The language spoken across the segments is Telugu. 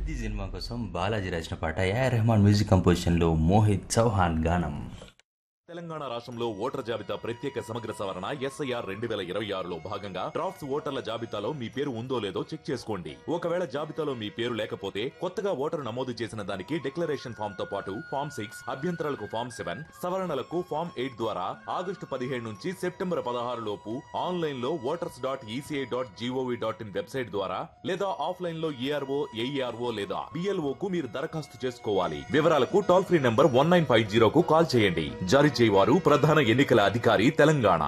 పెద్ది సినిమా కోసం బాలాజీ రాసిన పాట ఏఆర్ రెహమాన్ మ్యూజిక్ కంపోజిషన్లో మోహిత్ చౌహాన్ గానం తెలంగాణ రాష్ట్రంలో ఓటర్ జాబితా ప్రత్యేక సమగ్ర సవరణ ఎస్ఐఆర్ రెండు వేల ఇరవై ఆరులో భాగంగా డ్రాఫ్ట్స్ ఓటర్ల జాబితాలో మీ పేరు ఉందో లేదో చెక్ చేసుకోండి ఒకవేళ జాబితాలో మీ పేరు లేకపోతే కొత్తగా ఓటరు నమోదు చేసిన దానికి డిక్లరేషన్ ఫామ్ తో పాటు ఫామ్ సిక్స్ అభ్యంతరాలకు ఫామ్ సెవెన్ సవరణలకు ఫామ్ ఎయిట్ ద్వారా ఆగస్టు పదిహేడు నుంచి సెప్టెంబర్ పదహారు లోపు ఆన్లైన్ లో voters dot ECI dot GOV dot in website ద్వారా లేదా ఆఫ్లైన్ లో ఈఆర్ఓ ఏఈఆర్ఓ లేదా బిఎల్ఓ కు మీరు దరఖాస్తు చేసుకోవాలి వివరాలకు toll free number one nine five జీరోకు కాల్ చేయండి జారీ చేయవారు ప్రధాన ఎన్నికల అధికారి తెలంగాణ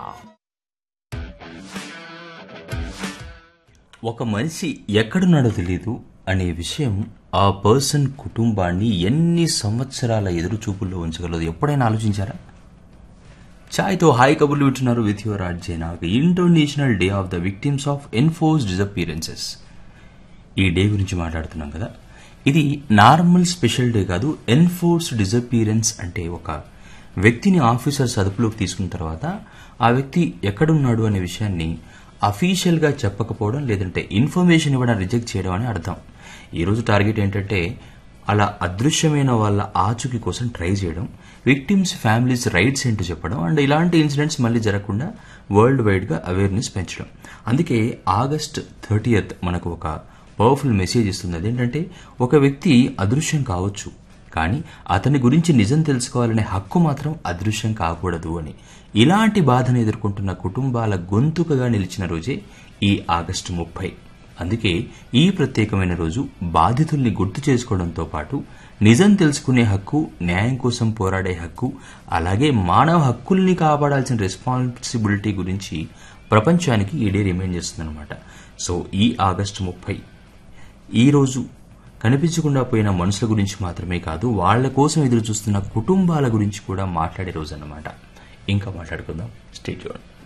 ఒక మనిషి ఎక్కడున్నాడో తెలియదు అనే విషయం ఆ పర్సన్ కుటుంబాన్ని ఎన్ని సంవత్సరాల ఎదురు చూపుల్లో ఉంచగలదు ఎప్పుడైనా ఆలోచించారా ఛాయ్తో హాయ్ కబుర్లు వింటున్నారు with your ఆర్జేనాగ్ international day of the victims of enforce డిజపియరెన్సెస్ ఈ డే గురించి మాట్లాడుతున్నాం కదా ఇది నార్మల్ స్పెషల్ డే కాదు ఎన్ఫోర్స్ డిజపియరెన్స్ అంటే ఒక వ్యక్తిని ఆఫీసర్స్ అదుపులోకి తీసుకున్న తర్వాత ఆ వ్యక్తి ఎక్కడున్నాడు అనే విషయాన్ని అఫీషియల్గా చెప్పకపోవడం లేదంటే ఇన్ఫర్మేషన్ ఇవ్వడం రిజెక్ట్ చేయడం అని అర్థం ఈరోజు టార్గెట్ ఏంటంటే అలా అదృశ్యమైన వాళ్ళ ఆచూకీ కోసం ట్రై చేయడం విక్టిమ్స్ ఫ్యామిలీస్ రైట్స్ ఏంటో చెప్పడం అండ్ ఇలాంటి ఇన్సిడెంట్స్ మళ్ళీ జరగకుండా వరల్డ్ వైడ్గా అవేర్నెస్ పెంచడం అందుకే ఆగస్ట్ థర్టీయత్ మనకు ఒక పవర్ఫుల్ మెసేజ్ ఇస్తుంది అదేంటంటే ఒక వ్యక్తి అదృశ్యం కావచ్చు కానీ అతని గురించి నిజం తెలుసుకోవాలనే హక్కు మాత్రం అదృశ్యం కాకూడదు అని ఇలాంటి బాధను ఎదుర్కొంటున్న కుటుంబాల గొంతుకగా నిలిచిన రోజే ఈ ఆగస్టు ముప్పై అందుకే ఈ ప్రత్యేకమైన రోజు బాధితుల్ని గుర్తు చేసుకోవడంతో పాటు నిజం తెలుసుకునే హక్కు న్యాయం కోసం పోరాడే హక్కు అలాగే మానవ హక్కుల్ని కాపాడాల్సిన రెస్పాన్సిబిలిటీ గురించి ప్రపంచానికి ఈ డే రిమైండ్ చేస్తుందన్నమాట సో ఈ ఆగస్టు ముప్పై ఈ రోజు కనిపించకుండా పోయిన మనుషుల గురించి మాత్రమే కాదు వాళ్ళ కోసం ఎదురు చూస్తున్న కుటుంబాల గురించి కూడా మాట్లాడే రోజు అన్నమాట ఇంకా మాట్లాడుకుందాం స్టేట్